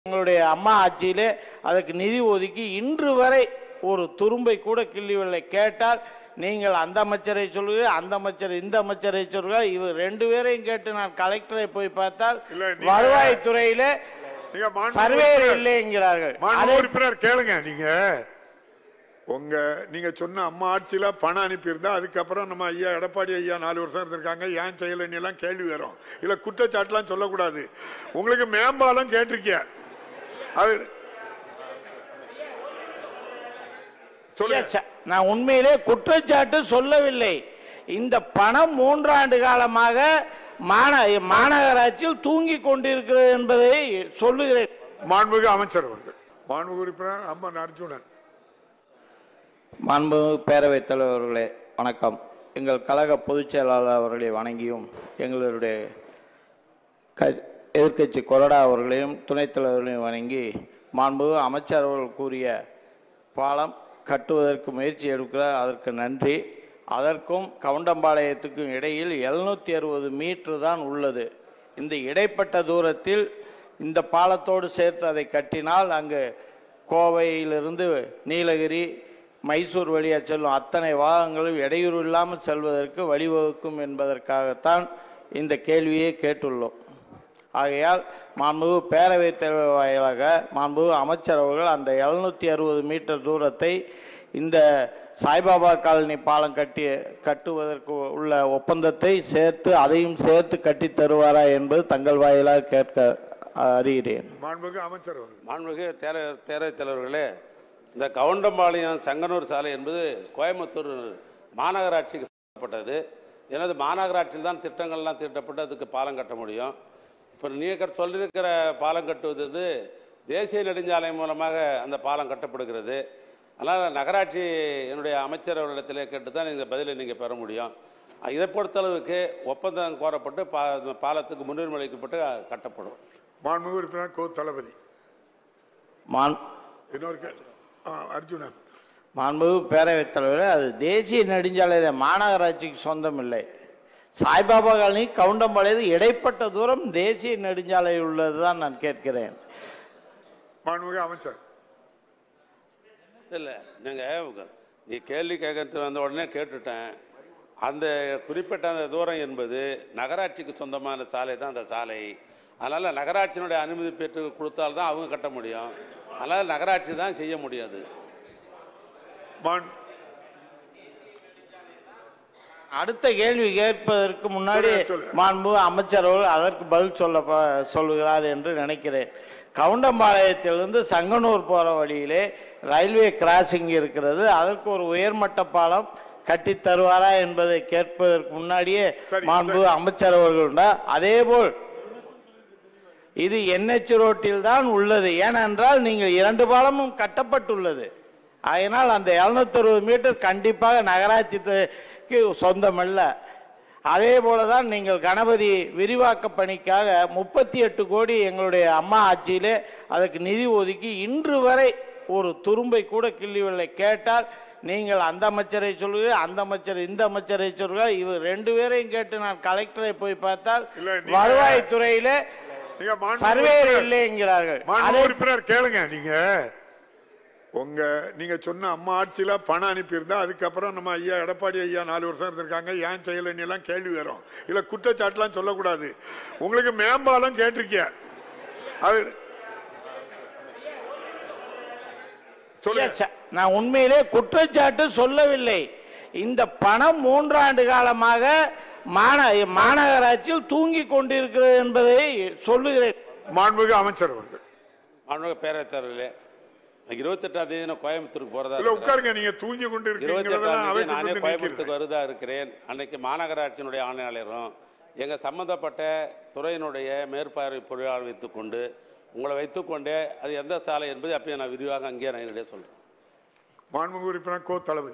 எங்களுடைய அம்மா ஆட்சியிலே அதுக்கு நிதி ஒதுக்கி இன்று வரை ஒரு துரும்பை கூட கிள்ளிவில்லை கேட்டால் நீங்கள் அந்த அமைச்சரை சொல்லுங்கள் அந்த அமைச்சர் இந்த அமைச்சரை சொல்லுங்கள் இவர் ரெண்டு பேரையும் கேட்டு நான் கலெக்டரை போய் பார்த்தால் இல்ல, நீங்க- வருவாய்த்துறையிலே நீங்க மாண்பு சர்வேர் உறுப்பினர், இல்லைங்கிறார்கள் மாண்பு அதை உறுப்பினர் கேளுங்க நீங்க உங்க நீங்க சொன்ன அம்மா ஆட்சியில பணம் அனுப்பியிருந்தா அதுக்கப்புறம் நம்ம ஐயா எடப்பாடி ஐயா நாலு வருஷம் இருந்திருக்காங்க ஏன் செய்யலைன்னு எல்லாம் கேள்வி வரும் இல்ல குற்றச்சாட்டுலாம் சொல்லக்கூடாது உங்களுக்கு மேம்பாலம் கேட்டிருக்கிய அது சொல்லுங்க Yes, sir. நான் உண்மையிலே குற்றச்சாட்டு சொல்லவில்லை இந்த பணம் மூன்றாண்டு காலமாக மாந மாநகராட்சியில் தூங்கி கொண்டிருக்கிறது என்பதை சொல்லுகிறேன் மாண்புமிகு அமைச்சர் அவர்கள் மாண்புமிகு உறுப்பினர் அம்மன் அர்ஜுனன் மாண்பு பேரவைத் தலைவர்களே வணக்கம் எங்கள் கழக பொதுச் செயலாளர் அவர்களை வணங்கியும் எங்களுடைய க எதிர்க்கட்சி கொறடா அவர்களையும் துணைத் தலைவர்களையும் வணங்கி மாண்பு அமைச்சர் அவர்கள் கூறிய பாலம் கட்டுவதற்கு முயற்சி எடுக்கிறார் அதற்கு நன்றி அதற்கும் கவுண்டம்பாளையத்துக்கும் இடையில் எழுநூற்றி அறுபது மீட்டர் தான் உள்ளது இந்த இடைப்பட்ட தூரத்தில் இந்த பாலத்தோடு சேர்த்து அதை கட்டினால் அங்கு கோவையிலிருந்து நீலகிரி மைசூர் வழியாக செல்லும் அத்தனை வாகனங்களும் இடையூறு இல்லாமல் செல்வதற்கு வழிவகுக்கும் என்பதற்காகத்தான் இந்த கேள்வியை கேட்டுள்ளோம் ஆகையால் மாண்புமிகு பேரவைத் தலைவர் வாயிலாக மாண்புமிகு அமைச்சர் அவர்கள் அந்த எழுநூற்றி அறுபது மீட்டர் தூரத்தை இந்த சாய்பாபா காலனி பாலம் கட்டி கட்டுவதற்கு உள்ள ஒப்பந்தத்தை சேர்த்து அதையும் சேர்த்து கட்டித் தருவாரா என்பது தங்கள் வாயிலாக கேட்க அறிகிறேன் மாண்புமிகு அமைச்சர் அவர்கள் மாண்புமிகு தேர தேரவைத் தலைவர்களே இந்த கவுண்டம்பாளையம் சங்கனூர் சாலை என்பது கோயம்புத்தூர் மாநகராட்சிக்கு சம்பந்தப்பட்டது எனது மாநகராட்சியில் தான் திட்டங்கள்லாம் தீட்டப்பட்டு அதுக்கு பாலம் கட்ட முடியும் இப்போ நீங்கள் சொல்லியிருக்கிற பாலம் கட்டுவது வந்து தேசிய நெடுஞ்சாலை மூலமாக அந்த பாலம் கட்டப்படுகிறது அதனால் நகராட்சி என்னுடைய அமைச்சர் அவர்களிடத்திலே கேட்டு தான் இந்த பதிலை நீங்கள் பெற முடியும் இதை பொறுத்தளவுக்கு ஒப்பந்தம் கோரப்பட்டு பா பாலத்துக்கு முன்னுரிமை அளிக்கப்பட்டு கட்டப்படும் மாண்புமிகு உறுப்பினர் கோ தளபதி மான் இன்னொரு கே- ஆ, அர்ஜுனன் மாண்புமிகு பேரவைத் தலைவரே அது தேசிய நெடுஞ்சாலை தான், மாநகராட்சிக்கு சொந்தம் இல்லை சாய்பாபா காலனி கவுண்டம்பாளையம் இடைப்பட்ட தூரம் தேசிய நெடுஞ்சாலை உள்ளது தான் நான் கேட்கிறேன் மாண்புமிகு அமைச்சர் இல்லை நீங்கள் நீ கேள்வி கேட்கறது வந்த உடனே கேட்டுட்டேன் அந்த குறிப்பிட்ட அந்த தூரம் என்பது நகராட்சிக்கு சொந்தமான சாலை தான் அந்த சாலை அதனால் நகராட்சியினுடைய அனுமதி பெற்று கொடுத்தால்தான் அவங்க கட்ட முடியும் அதனால் நகராட்சி தான் செய்ய முடியாது மாண் அடுத்த கேள்வி கேட்பதற்கு முன்னாடி சொல்லுங்க, சொல்லுங்க. மாண்பு அமைச்சர் அவர்கள் அதற்கு பதில் சொல்ல ப- சொல்லுகிறார் என்று நினைக்கிறேன் கவுண்டம்பாளையத்திலிருந்து சங்கனூர் போற வழியிலே ரயில்வே கிராசிங் இருக்கிறது அதற்கு ஒரு உயர்மட்ட பாலம் கட்டி தருவாரா என்பதை கேட்பதற்கு முன்னாடியே சரி, மாண்பு சரி. அமைச்சர் அவர்களுண்டா அதேபோல் இது என்ஹெச் ரோட்டில் தான் உள்ளது ஏனென்றால் நீங்கள் இரண்டு பாலமும் கட்டப்பட்டுள்ளது அதனால் அந்த 760 மீட்டர் கண்டிப்பாக நகராட்சிக்கு சொந்தமல்ல அதே போல தான் நீங்கள் கணபதி விரிவாக்க பணிக்காக முப்பத்தி எட்டு கோடி எங்களுடைய அம்மா ஆட்சியிலே அதுக்கு நிதி ஒதுக்கி இன்று வரை ஒரு துரும்பை கூட கிள்ளிவில்லை கேட்டால் நீங்கள் அந்த அமைச்சரை சொல்லுங்கள் அந்த அமைச்சர் இந்த அமைச்சரை சொல்லுங்கள் இவர் ரெண்டு பேரையும் கேட்டு நான் கலெக்டரை போய் பார்த்தால் இல்ல, நீங்க- வருவாய்த்துறையிலே நீங்க மாண்புமிகு சர்வேர் உறுப்பினர், இல்லைங்கிறார்கள் மாண்புமிகு அதை உறுப்பினர் கேளுங்க நீங்க உங்க நீங்க சொன்ன அம்மா ஆட்சியில பணம் அனுப்பியிருந்தா அதுக்கப்புறம் நம்ம ஐயா எடப்பாடி ஐயா நாலு வருஷம் இருந்திருக்காங்க ஏன் செய்யலைன்னு எல்லாம் கேள்வி வரும் இல்ல குற்றச்சாட்டுலாம் சொல்லக்கூடாது உங்களுக்கு மேம்பாலம் கேட்டிருக்கிய அது சொல்லுங்க Yes, sir. நான் உண்மையிலே குற்றச்சாட்டு சொல்லவில்லை இந்த பணம் மூன்றாண்டு காலமாக மாந மாநகராட்சியில் தூங்கி கொண்டிருக்கிறது என்பதை சொல்லுகிறேன் மாண்புமிகு அமைச்சர் அவர்கள் மாண்புமிகு பேரவைத் தலைவர்களே இருபத்தெட்டாம் தேதி நான் கோயம்புத்தூருக்கு போகிறதா இல்ல உட்காருங்க நீங்க தூங்கி கொண்டு இருக்கீங்கிறதெல்லாம் இருபத்தெட்டாம் அவை தேதி நானே கொண்டு கோயம்புத்தூருக்கு வருதா இருக்கிறேன் அன்னைக்கு மாநகராட்சியினுடைய ஆணையாளரும் எங்கள் சம்பந்தப்பட்ட துறையினுடைய மேற்பார்வை பொறியாளர் வைத்துக்கொண்டு உங்களை வைத்துக்கொண்டே அது எந்த சாலை என்பது அப்பயே நான் விரிவாக அங்கேயே நான் என்னிடையே சொல்கிறேன் மாண்புமிகு உறுப்பினர் கோ தளபதி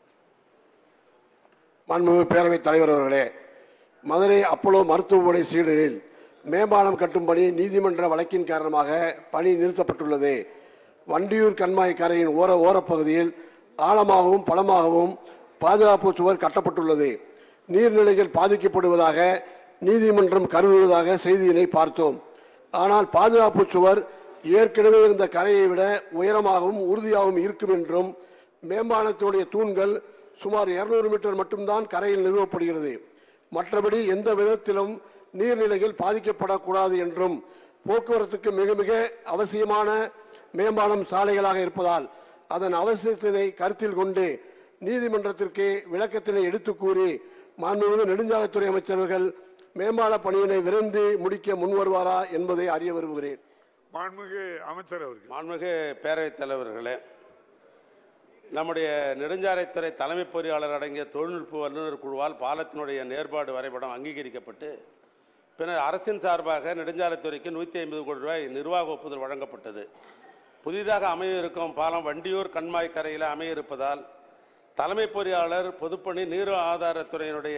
மாண்புமிகு பேரவைத் தலைவர் அவர்களே மதுரை அப்போலோ மருத்துவமனை சீடரில் மேம்பாலம் கட்டும் பணி நீதிமன்ற வழக்கின் காரணமாக பணி நிறுத்தப்பட்டுள்ளது வண்டியூர் கண்மாய் கரையின் ஓர ஓரப்பகுதியில் ஆழமாகவும் பலமாகவும் பாதுகாப்பு சுவர் கட்டப்பட்டுள்ளது நீர்நிலைகள் பாதிக்கப்படுவதாக நீதிமன்றம் கருதுவதாக செய்தியினை பார்த்தோம் ஆனால் பாதுகாப்பு சுவர் ஏற்கனவே இருந்த கரையை விட உயரமாகவும் உறுதியாகவும் இருக்கும் என்றும் மேம்பாலத்தினுடைய தூண்கள் சுமார் 200 மீட்டர் மட்டும்தான் கரையில் நிறுவப்படுகிறது மற்றபடி எந்த விதத்திலும் நீர்நிலைகள் பாதிக்கப்படக்கூடாது என்றும் போக்குவரத்துக்கு மிக மிக அவசியமான மேம்பாலம் சாலைகளாக இருப்பதால் அதன் அவசியத்தினை கருத்தில் கொண்டு நீதிமன்றத்திற்கு விளக்கத்தினை எடுத்துக் கூறி மாண்புமிகு நெடுஞ்சாலைத்துறை அமைச்சர்கள் மேம்பால பணியினை விரைந்து முடிக்க முன்வருவாரா என்பதை அறிய விரும்புகிறேன் மாண்புமிகு அமைச்சர் அவர்கள் மாண்புமிகு பேரவைத் தலைவர்களே நம்முடைய நெடுஞ்சாலைத்துறை தலைமை பொறியாளர் அடங்கிய தொழில்நுட்ப வல்லுநர் குழுவால் பாலத்தினுடைய நேர்பாடு வரைபடம் அங்கீகரிக்கப்பட்டு பின்னர் அரசின் சார்பாக நெடுஞ்சாலைத்துறைக்கு நூற்றி ஐம்பது கோடி ரூபாய் நிர்வாக ஒப்புதல் வழங்கப்பட்டது புதிதாக அமைய இருக்கும் பாலம் வண்டியூர் கண்மாய் கரையில் அமைய இருப்பதால் தலைமை பொறியாளர் பொதுப்பணி நீர் ஆதாரத்துறையினுடைய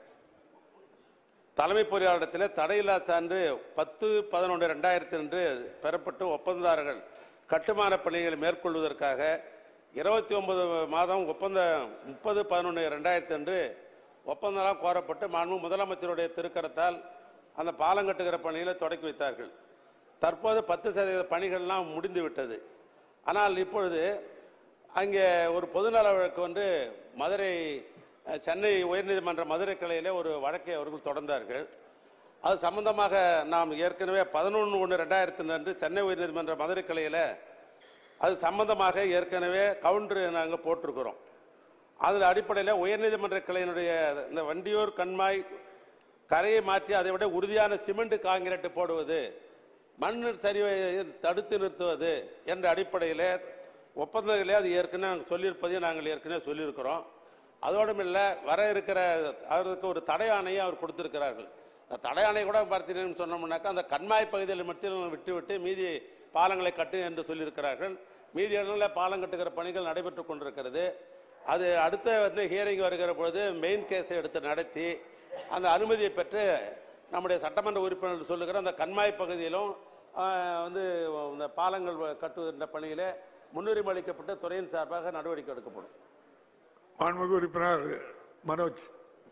தலைமை பொறியாளரிடத்தில் தடையில்லா சான்று பத்து பதினொன்று ரெண்டாயிரத்தி ரெண்டு பெறப்பட்டு ஒப்பந்ததாரர்கள் கட்டுமான பணிகளை மேற்கொள்வதற்காக இருபத்தி ஒன்பது மாதம் ஒப்பந்த முப்பது பதினொன்று ரெண்டாயிரத்தி ரெண்டு ஒப்பந்தம் கோரப்பட்டு மாண்பு முதலமைச்சருடைய திருக்கரத்தால் அந்த பாலம் கட்டுகிற பணிகளை தொடக்கி வைத்தார்கள் தற்போது பத்து சதவீத பணிகள்லாம் முடிந்து விட்டது ஆனால் இப்பொழுது அங்கே ஒரு பொதுநல வழக்கு வந்து மதுரை அஹ், சென்னை உயர்நீதிமன்ற மதுரை கிளையிலே ஒரு வழக்கை அவர்கள் தொடர்ந்தார்கள் அது சம்பந்தமாக நாம் ஏற்கனவே பதினொன்று ஒன்று ரெண்டாயிரத்தி ரெண்டு சென்னை உயர்நீதிமன்ற மதுரை கிளையில் அது சம்பந்தமாக ஏற்கனவே கவுண்டர் நாங்கள் போட்டிருக்கிறோம் அதில் அடிப்படையில் உயர்நீதிமன்ற கிளையினுடைய இந்த வண்டியூர் கண்மாய் கரையை மாற்றி அதை விட உறுதியான சிமெண்ட் காங்கிரீட் போடுவது மண் சரிவை தடுத்து நிறுத்துவது என்ற அடிப்படையில் ஒப்பந்தங்களே அது ஏற்கனவே நாங்கள் சொல்லியிருப்பதையும் நாங்கள் ஏற்கனவே சொல்லியிருக்கிறோம் அதோடும் இல்லை வர இருக்கிற அவருக்கு ஒரு தடை ஆணையை அவர் கொடுத்திருக்கிறார்கள் அந்த தடை ஆணை கூட பார்த்தீங்கன்னு சொன்னோம்னாக்கா அந்த கண்மாய் பகுதியில் மட்டும் விட்டு விட்டு மீதி பாலங்களை கட்டு என்று சொல்லியிருக்கிறார்கள் மீதி இடங்களில் பாலம் கட்டுகிற பணிகள் நடைபெற்று கொண்டிருக்கிறது அது அடுத்த வந்து ஹியரிங் வருகிற பொழுது மெயின் கேஸை எடுத்து நடத்தி அந்த அனுமதியை பெற்று நம்முடைய சட்டமன்ற உறுப்பினர்கள் சொல்லுகிற அந்த கண்மாய் பகுதியிலும் ஆஹ், வந்து இந்த பாலங்கள் கட்டுகின்ற பணியிலே முன்னுரிமை அளிக்கப்பட்டு துறையின் சார்பாக நடவடிக்கை எடுக்கப்படும் மாண்புமிகு உறுப்பினர் மனோஜ்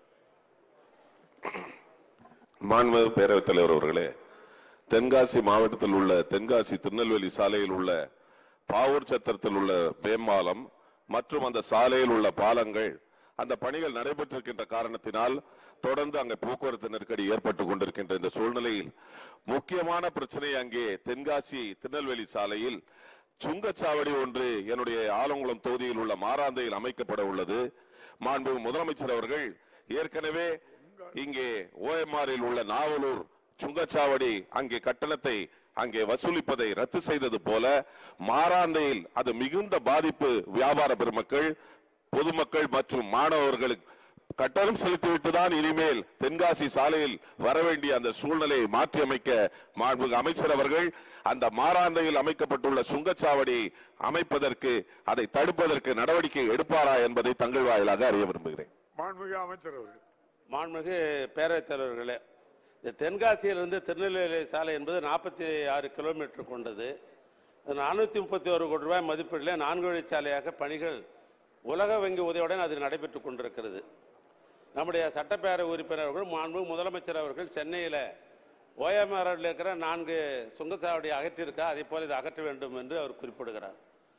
மாண்புமிகு பேரவைத் தலைவர் அவர்களே தென்காசி மாவட்டத்தில் உள்ள தென்காசி திருநெல்வேலி சாலையில் உள்ள பாவூர் சத்திரத்தில் உள்ள மேம்பாலம் மற்றும் அந்த சாலையில் உள்ள பாலங்கள் அந்த பணிகள் நடைபெற்றிருக்கின்ற காரணத்தினால் தொடர்ந்து அங்கே போக்குவரத்து நெருக்கடி ஏற்பட்டு கொண்டிருக்கின்ற இந்த சூழ்நிலையில் முக்கியமான பிரச்சனை அங்கே தென்காசி திருநெல்வேலி சாலையில் சுங்கச்சாவடி ஒன்று என்னுடைய ஆலங்குளம் தொகுதியில் உள்ள மாராந்தையில் அமைக்கப்பட உள்ளது மாண்பு முதலமைச்சர் அவர்கள் ஏற்கனவே இங்கே ஓஎம்ஆரில் உள்ள நாவலூர் சுங்கச்சாவடி அங்கே கட்டணத்தை அங்கே வசூலிப்பதை ரத்து செய்தது போல மாராந்தையில் அது மிகுந்த பாதிப்பு வியாபார பெருமக்கள் பொதுமக்கள் மற்றும் மாணவர்களுக்கு கட்டணம் செலுத்திவிட்டு தான் இனிமேல் தென்காசி சாலையில் வர வேண்டிய அந்த சூழ்நிலையை மாற்றி அமைக்க மாண்புமிகு அமைச்சர் அவர்கள் அந்த மாராந்தையில் அமைக்கப்பட்டுள்ள சுங்கச்சாவடி அமைப்பதற்கு அதை தடுப்பதற்கு நடவடிக்கை எடுப்பாரா என்பதை தங்கள் வாயிலாக அறிய விரும்புகிறேன் மாண்புமிகு அமைச்சர் அவர்கள் மாண்புமிகு பேரவைத் தலைவர்களே இந்த தென்காசியிலிருந்து திருநெல்வேலி சாலை என்பது நாற்பத்தி ஆறு கிலோமீட்டர் கொண்டது நானூற்றி முப்பத்தி ஒரு கோடி ரூபாய் மதிப்பீட்டில் நான்கு வழிச்சாலையாக பணிகள் உலக வங்கி உதவியுடன் அது நடைபெற்றுக் கொண்டிருக்கிறது நம்முடைய சட்டப்பேரவை உறுப்பினர்கள் மாண்பு முதலமைச்சர் அவர்கள் சென்னையில் ஓஎம்ஆரில் இருக்கிற நான்கு சுங்கச்சாவடி அகற்றியிருக்கா அதே போல இதை அகற்ற வேண்டும் என்று அவர் குறிப்பிடுகிறார்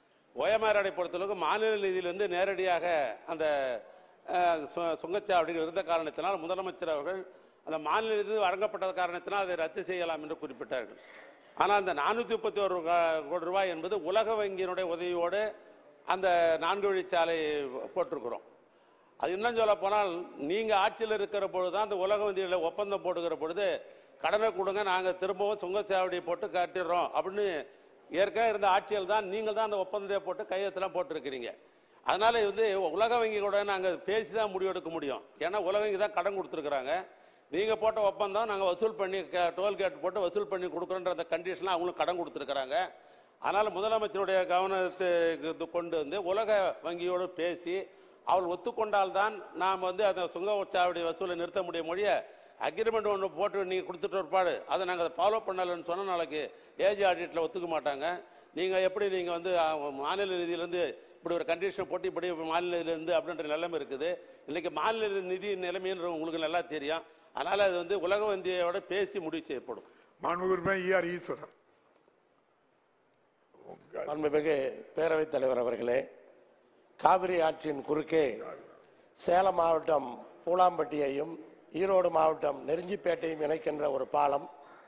ஓஎம்ஆரை பொறுத்தளவுக்கு மாநில நிதியிலிருந்து நேரடியாக அந்த அஹ், சு- சுங்கச்சாவடிகள் இருந்த காரணத்தினால் முதலமைச்சர் அவர்கள் அந்த மாநில நிதி வழங்கப்பட்ட காரணத்தினால் அதை ரத்து செய்யலாம் என்று குறிப்பிட்டார்கள் ஆனால் அந்த நானூற்றி முப்பத்தி ஒரு கோடி ரூபாய் என்பது உலக வங்கியினுடைய உதவியோடு அந்த நான்கு வழிச்சாலை போட்டிருக்கிறோம் அது இன்னும் சொல்ல போனால் நீங்க ஆட்சியில் இருக்கிற பொழுது தான் அந்த உலக வங்கியில் ஒப்பந்தம் போடுகிற பொழுது கடனை கொடுங்க நாங்க திரும்பவும் சுங்கச்சாவடியை போட்டு காட்டிடுறோம் அப்படின்னு ஏற்கனவே இருந்த ஆட்சியில் தான் நீங்கள் தான் அந்த ஒப்பந்தத்தை போட்டு கையெழுத்தெல்லாம் போட்டிருக்கிறீங்க அதனால வந்து உலக வங்கி கூட நாங்கள் பேசி தான் முடிவெடுக்க முடியும் ஏன்னா உலக வங்கி தான் கடன் கொடுத்துருக்குறாங்க நீங்க போட்ட ஒப்பந்தம் நாங்கள் வசூல் பண்ணி டோல்கேட் போட்டு வசூல் பண்ணி கொடுக்குறோன்ற அந்த கண்டிஷன்லாம் அவங்களும் கடன் கொடுத்துருக்குறாங்க அதனால முதலமைச்சருடைய கவனத்துக்கு கொண்டு வந்து உலக வங்கியோடு பேசி அவள் ஒத்துக்கொண்டால்தான் நாம் வந்து அந்த சுங்கச்சாவடி வசூலை நிறுத்த முடியும் மொழிய அக்ரிமெண்ட் ஒன்று போட்டு நீங்கள் கொடுத்துட்டு ஒருபாடு அதை நாங்கள் அதை ஃபாலோ பண்ணலன்னு சொன்ன நாளைக்கு ஏஜ் ஆடிட்டில் ஒத்துக்க மாட்டாங்க நீங்கள் எப்படி நீங்கள் வந்து அஹ், மாநில நிதியிலேருந்து இப்படி ஒரு கண்டிஷன் போட்டு இப்படி மாநில நிதியிலேருந்து அப்படின்ற நிலைமை இருக்குது இன்னைக்கு மாநில நிதி நிலைமைன்னு உங்களுக்கு நல்லா தெரியும் அதனால் அது வந்து உலக வங்கியோட பேசி முடிவு செய்யப்படும் மாண்புமிகு உறுப்பினர் ஈஆர் ஈஸ்வரன் மாண்புமிகு பேரவைத் தலைவர் அவர்களே காவிரி ஆற்றின் குறுக்கே சேலம் மாவட்டம் பூலாம்பட்டியையும் ஈரோடு மாவட்டம் நெருஞ்சிப்பேட்டையும் இணைக்கின்ற ஒரு பாலம்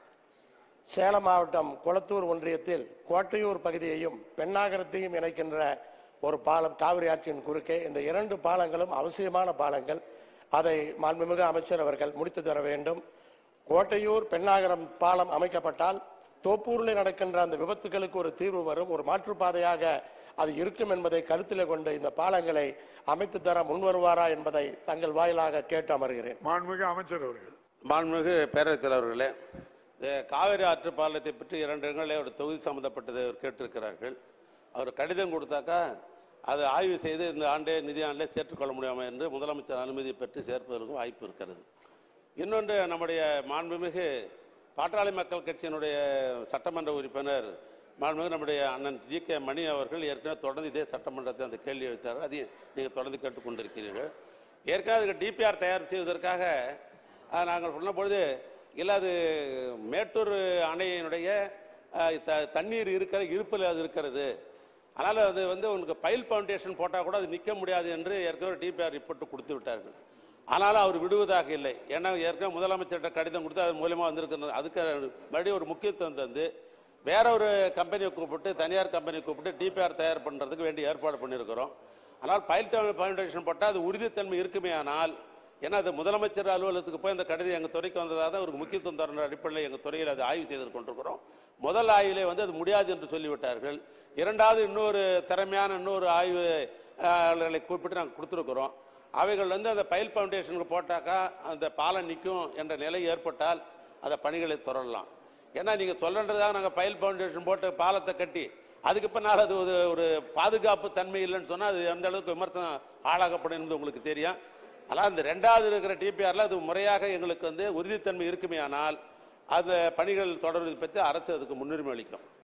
சேலம் மாவட்டம் கொளத்தூர் ஒன்றியத்தில் கோட்டையூர் பகுதியையும் பெண்ணாகரத்தையும் இணைக்கின்ற ஒரு பாலம் காவிரி ஆற்றின் குறுக்கே இந்த இரண்டு பாலங்களும் அவசியமான பாலங்கள் அதை மாண்புமிகு அமைச்சர் அவர்கள் முடித்து தர வேண்டும் கோட்டையூர் பெண்ணாகரம் பாலம் அமைக்கப்பட்டால் தோப்பூரில் நடக்கின்ற அந்த விபத்துகளுக்கு ஒரு தீர்வு வரும் ஒரு மாற்றுப்பாதையாக அது இருக்கும் என்பதை கருத்தில் கொண்டு இந்த பாலங்களை அமைத்து தர முன்வருவாரா என்பதை தங்கள் வாயிலாக கேட்டு அமர்கிறேன் மாண்புமிகு அமைச்சர் அவர்கள் மாண்புமிகு பேரவைத் தலைவர்களே இந்த காவிரி ஆற்று பாலத்தை பற்றி இரண்டு இடங்களில் ஒரு தொகுதி சம்பந்தப்பட்டதை அவர் கேட்டிருக்கிறார்கள் அவர் கடிதம் கொடுத்தாக்கா அதை ஆய்வு செய்து இந்த ஆண்டே நிதி ஆண்டே சேர்த்துக்கொள்ள முடியாமல் என்று முதலமைச்சர் அனுமதி பெற்று சேர்ப்பதற்கு வாய்ப்பு இருக்கிறது இன்னொன்று நம்முடைய மாண்புமிகு பாட்டாளி மக்கள் கட்சியினுடைய சட்டமன்ற உறுப்பினர் மாண்புமிகு நம்முடைய அண்ணன் ஜி கே மணி அவர்கள் ஏற்கனவே தொடர்ந்து இதே சட்டமன்றத்தை அந்த கேள்வி எழுத்தார் அதையும் நீங்கள் தொடர்ந்து கேட்டுக்கொண்டிருக்கிறீர்கள் ஏற்கனவே அதுக்கு டிபிஆர் தயார் செய்வதற்காக அஹ், நாங்கள் சொன்ன பொழுது இல்லை அது மேட்டூர் அணையினுடைய அஹ், த- தண்ணீர் இருக்கிற இருப்பில் அது இருக்கிறது அதனால் அது வந்து உங்களுக்கு பைல் ஃபவுண்டேஷன் போட்டால் கூட அது நிற்க முடியாது என்று ஏற்கனவே டிபிஆர் ரிப்போர்ட் கொடுத்து விட்டார்கள் ஆனாலும் அவர் விடுவதாக இல்லை ஏன்னா ஏற்கனவே முதலமைச்சர்கிட்ட கடிதம் கொடுத்து அது மூலியமாக வந்திருக்கிறது அதுக்கு மறுபடியும் ஒரு முக்கியத்துவம் தந்து வேற ஒரு கம்பெனியை கூப்பிட்டு தனியார் கம்பெனியை கூப்பிட்டு டிபிஆர் தயார் பண்ணுறதுக்கு வேண்டிய ஏற்பாடு பண்ணியிருக்கிறோம் ஆனால் பைல் ஃபவுண்டேஷன் போட்டால் அது உறுதித்தன்மை இருக்குமே ஆனால் ஏன்னா அது முதலமைச்சர் அலுவலகத்துக்கு போய் அந்த கடிதம் எங்கள் துறைக்கு வந்ததாக தான் ஒரு முக்கியத்துவம் தர அடிப்படையில் எங்கள் துறையில் அதை ஆய்வு செய்து கொண்டிருக்கிறோம் முதல் ஆய்விலே வந்து அது முடியாது என்று சொல்லிவிட்டார்கள் இரண்டாவது இன்னொரு திறமையான இன்னொரு ஆய்வு ஆளர்களை கூப்பிட்டு நாங்கள் கொடுத்துருக்குறோம் அவைகள் வந்து அந்த பைல் ஃபவுண்டேஷனுக்கு போட்டாக்கா அந்த பாலம் நிற்கும் என்ற நிலை ஏற்பட்டால் அந்த பணிகளை தொடரலாம் ஏன்னா நீங்கள் சொல்றதுக்காக நாங்கள் பைல் ஃபவுண்டேஷன் போட்டு பாலத்தை கட்டி அதுக்கு பின்னால் அது ஒரு ஒரு பாதுகாப்பு தன்மை இல்லைன்னு சொன்னால் அது எந்த அளவுக்கு விமர்சனம் ஆளாகப்படும் என்பது உங்களுக்கு தெரியும் ஆனால் இந்த ரெண்டாவது இருக்கிற டிபிஆரில் அது முறையாக எங்களுக்கு வந்து உறுதித்தன்மை இருக்குமே ஆனால் அந்த பணிகள் தொடர்வதை பற்றி அரசு அதுக்கு முன்னுரிமை அளிக்கும்